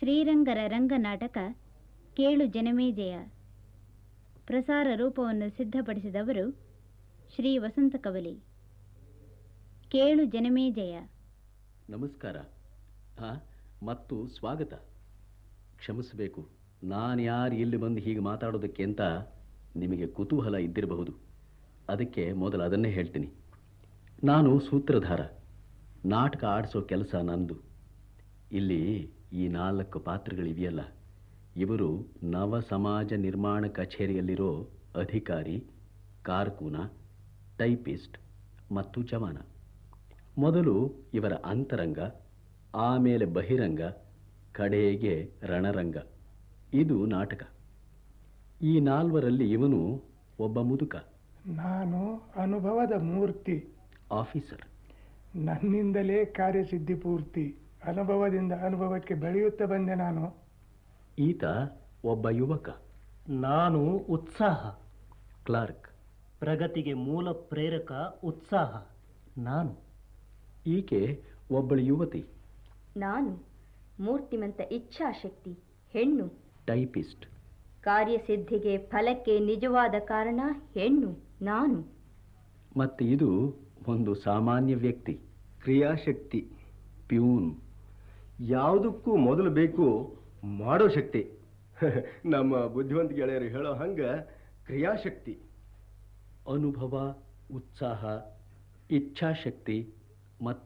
ಶ್ರೀರಂಗರ ರಂಗನಾಟಕ ಕೇಳು ಜನಮೇಜಯ ಪ್ರಸಾರ ರೂಪವನ್ನು ಸಿದ್ಧಪಡಿಸಿದವರು ಶ್ರೀ ವಸಂತ ಕವಲಿ ಕೇಳು ಜನಮೇಜಯ ನಮಸ್ಕಾರ ಹಾ ಮತ್ತು ಸ್ವಾಗತ ಕ್ಷಮಿಸಬೇಕು ನಾನು ಯಾರು ಇಲ್ಲಿ ಬಂದು ಹೀಗೆ ಮಾತಾಡೋದಕ್ಕೆ ಅಂತ ನಿಮಗೆ ಕುತೂಹಲ ಇದ್ದಿರಬಹುದು ಅದಕ್ಕೆ ಮೊದಲು ಅದನ್ನೇ ಹೇಳ್ತೀನಿ ನಾನು ಸೂತ್ರಧಾರ ನಾಟಕ ಆಡಿಸೋ ಕೆಲಸ ನಂದು ಇಲ್ಲಿ ಈ ನಾಲ್ಕು ಪಾತ್ರಗಳಿವೆಯಲ್ಲ ಇವರು ನವ ಸಮಾಜ ನಿರ್ಮಾಣ ಕಚೇರಿಯಲ್ಲಿರೋ ಅಧಿಕಾರಿ ಕಾರ್ಕೂನ ಟೈಪಿಸ್ಟ್ ಮತ್ತು ಜವಾನ ಮೊದಲು ಇವರ ಅಂತರಂಗ ಆಮೇಲೆ ಬಹಿರಂಗ ಕಡೆಗೆ ರಣರಂಗ ಇದು ನಾಟಕ ಈ ನಾಲ್ವರಲ್ಲಿ ಇವನು ಒಬ್ಬ ಮುದುಕ ನಾನು ಅನುಭವದ ಮೂರ್ತಿ ಆಫೀಸರ್ ನನ್ನಿಂದಲೇ ಕಾರ್ಯಸಿದ್ಧಿ ಪೂರ್ತಿ ಅನುಭವದಿಂದ ಅನುಭವಕ್ಕೆ ಬೆಳೆಯುತ್ತಾ ಬಂದೆ ನಾನು ಈತ ಒಬ್ಬ ಯುವಕ ನಾನು ಉತ್ಸಾಹ ಕ್ಲಾರ್ಕ್ ಪ್ರಗತಿಗೆ ಮೂಲ ಪ್ರೇರಕ ಉತ್ಸಾಹ ನಾನು ಈಕೆ ಒಬ್ಬಳು ಯುವತಿ ನಾನು ಮೂರ್ತಿಮಂತ ಇಚ್ಛಾಶಕ್ತಿ ಹೆಣ್ಣು ಟೈಪಿಸ್ಟ್ ಕಾರ್ಯಸಿದ್ಧಿಗೆ ಫಲಕ್ಕೆ ನಿಜವಾದ ಕಾರಣ ಹೆಣ್ಣು ನಾನು ಮತ್ತು ಇದು ಒಂದು ಸಾಮಾನ್ಯ ವ್ಯಕ್ತಿ ಕ್ರಿಯಾಶಕ್ತಿ ಪ್ಯೂನ್ ಯಾವುದಕ್ಕೂ ಮೊದಲು ಬೇಕು ಮಾಡೋ ಶಕ್ತಿ ನಮ್ಮ ಬುದ್ಧಿವಂತ ಗೆಳೆಯರು ಹೇಳೋ ಹಂಗ ಕ್ರಿಯಾಶಕ್ತಿ ಅನುಭವ ಉತ್ಸಾಹ ಇಚ್ಛಾಶಕ್ತಿ ಮತ್ತು